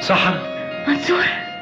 صحن منصور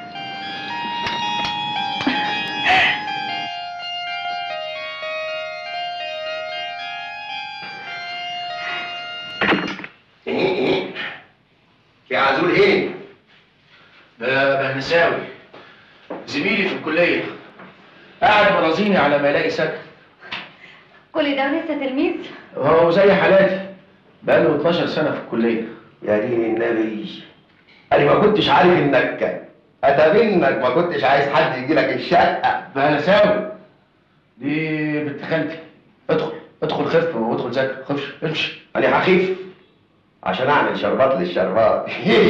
يا عزول ايه؟ ده بهنساوي زميلي في الكلية قاعد مرازيني على ما يلاقي سكن كل ده ولسه تلميذ وهو زي حالاتي بقاله 12 سنة في الكلية يا دين النبي انا ما كنتش عارف انك اتمنك ما كنتش عايز حد يجي لك الشقه بهنساوي دي بنت خالتي ادخل ادخل خف وادخل ذاكر خفش امشي انا هخيف عشان اعمل شربات للشربات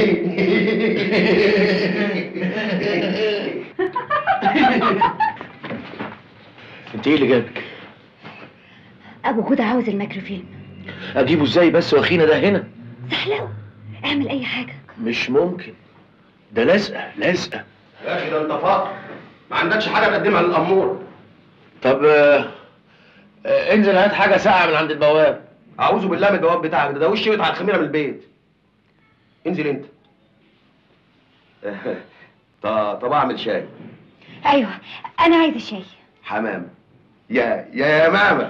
انت ايه اللي جابك؟ ابو هدى عاوز الميكروفيلم اجيبه ازاي بس واخينا ده هنا؟ سهله اعمل اي حاجه مش ممكن ده لازقه لازقه يا اخي ده انت فقر ما عندكش حاجه تقدمها للامور طب آه، آه، انزل هات حاجه ساقعه من عند البواب اعوذ بالله من الجواب بتاعك ده ده وشي يقطع الخميره من البيت انزل انت طب طب اعمل شاي ايوه انا عايزه شاي حمام يا يا يا ماما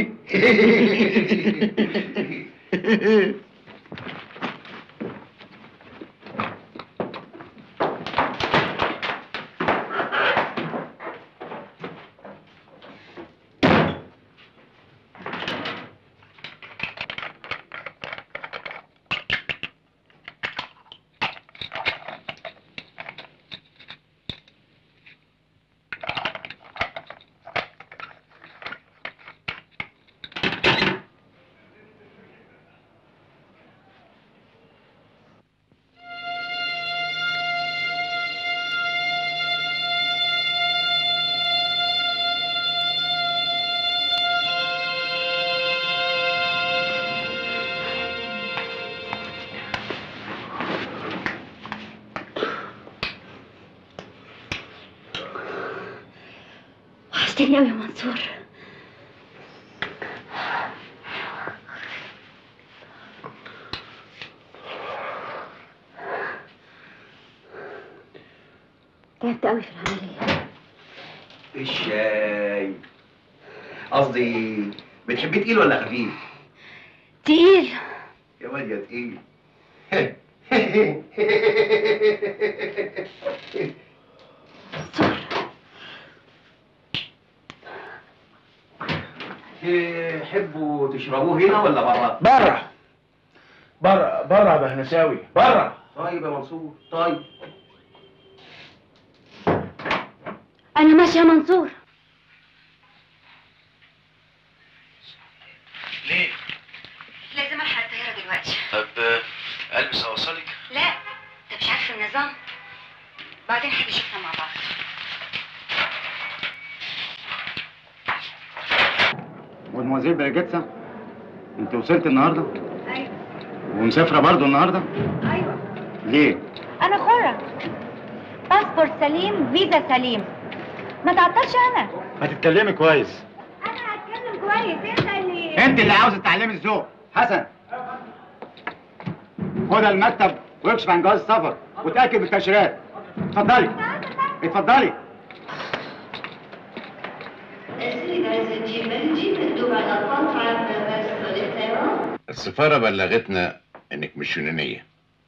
وحشتني قوي يا منصور تعبت قوي في العمليه الشاي قصدي بتحبيه تقيل ولا خفيف؟ تقيل يا واد يا تقيل تحبوا تشربوه هنا ولا بره؟ بره بره بره يا بهنساوي بره طيب يا منصور طيب انا ماشيه يا منصور ليه؟ لازم الحق الطياره دلوقتي طب آه، البس اوصلك لا انت مش عارف النظام بعدين حد يشوفنا مع بعض مدموزيل برجيتسا انت وصلت النهارده ايوه ومسافره برضه النهارده ايوه ليه انا حره باسبورت سليم فيزا سليم ما تعطلش انا ما تتكلمي كويس انا هتكلم كويس انت اللي انت اللي عاوز تتعلمي الذوق حسن خد المكتب واكشف عن جواز السفر وتاكد بالتاشيرات اتفضلي اتفضلي السفارة بلغتنا انك مش يونانية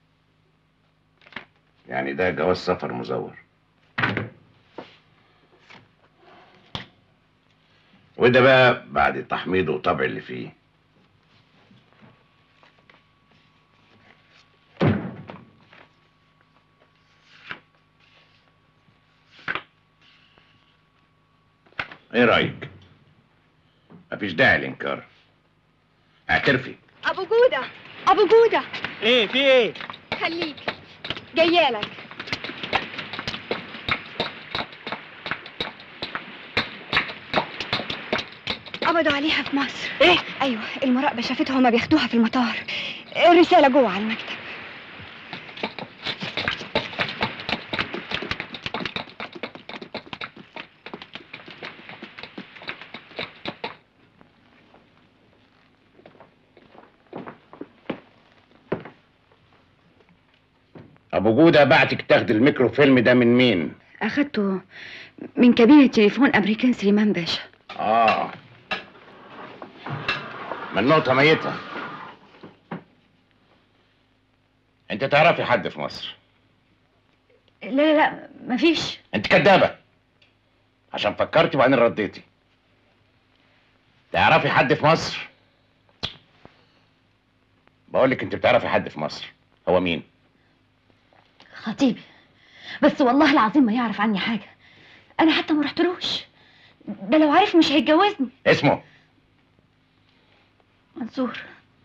يعني ده جواز سفر مزور وده بقى بعد التحميض والطبع اللي فيه ايه رأيك؟ مفيش داعي للإنكار اعترفي ابو جوده ابو جوده ايه في ايه خليك جايالك قبضوا عليها في مصر ايه ايوه المراقبه شافتها وما بياخدوها في المطار الرساله جوه على المكتب ابو جوده بعتك تاخد الميكروفيلم ده من مين اخدته من كابينة تليفون امريكان سليمان باشا اه من نقطه ميته انت تعرفي حد في مصر لا لا لا مفيش انت كدابه عشان فكرتي وبعدين رديتي تعرفي حد في مصر بقول لك انت بتعرفي حد في مصر هو مين خطيبي بس والله العظيم ما يعرف عني حاجة انا حتى ما رحتلوش ده لو عارف مش هيتجوزني اسمه منصور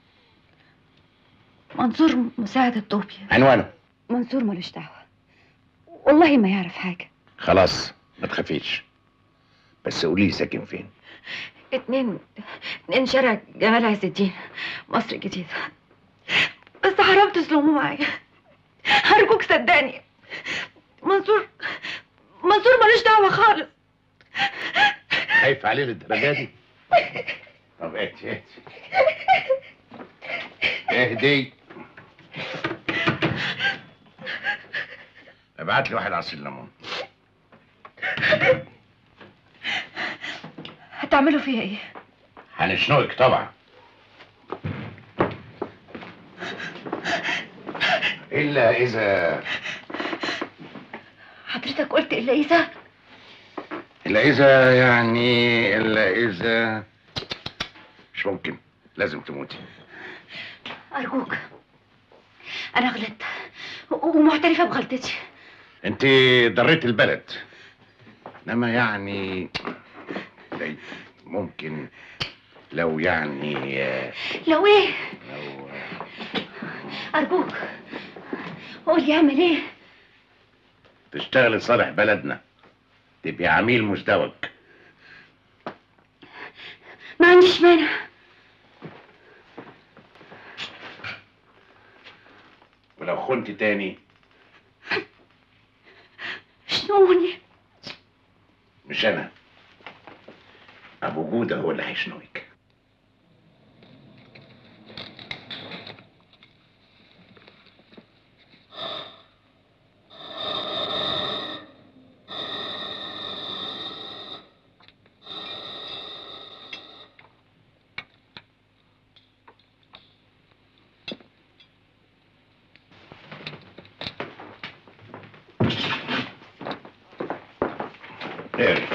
منصور مساعد الطوبي عنوانه منصور ملوش دعوة والله ما يعرف حاجة خلاص ما تخافيش بس قولي لي ساكن فين اتنين اتنين شارع جمال عز الدين مصر الجديدة بس حرام تظلموا معايا هرجوك صدقني منصور منصور ملوش دعوة خالص خايف عليه للدرجه دي طب اهدي اهدي اهدي ابعت لي واحد عصير ليمون هتعملوا فيها ايه؟ هنشنقك طبعا الا اذا حضرتك قلت الا اذا الا اذا يعني الا اذا مش ممكن لازم تموتي ارجوك انا غلطت و- ومعترفة بغلطتي انت ضريت البلد انما يعني زي ممكن لو يعني آه، لو ايه لو ارجوك قول لي اعمل ايه تشتغل لصالح بلدنا تبقي عميل مزدوج ما عنديش مانع ولو خنت تاني شنوني مش انا ابو جوده هو اللي هيشنقك ايه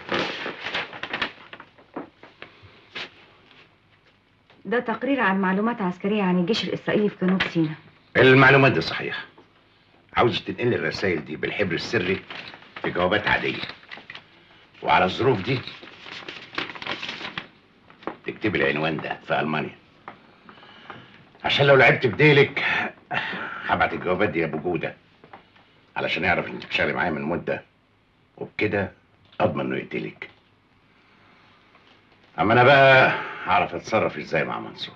ده تقرير عن معلومات عسكرية عن الجيش الإسرائيلي في جنوب سيناء المعلومات دي صحيحة عاوز تنقل الرسائل دي بالحبر السري في جوابات عادية وعلى الظروف دي تكتبي العنوان ده في ألمانيا عشان لو لعبت بديلك هبعت الجوابات دي لأبو جودة علشان يعرف انك بتشتغلي معايا من مدة وبكده أضمن إنه يقتلك أما أنا بقى هعرف أتصرف إزاي مع منصور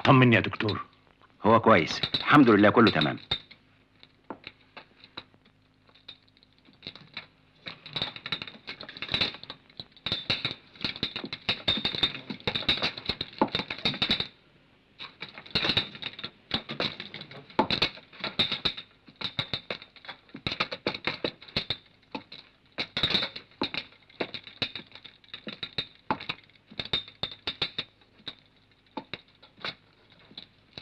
طمني يا دكتور هو كويس الحمد لله كله تمام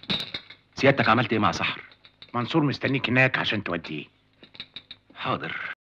سيادتك عملت ايه مع سحر منصور مستنيك هناك عشان توديه حاضر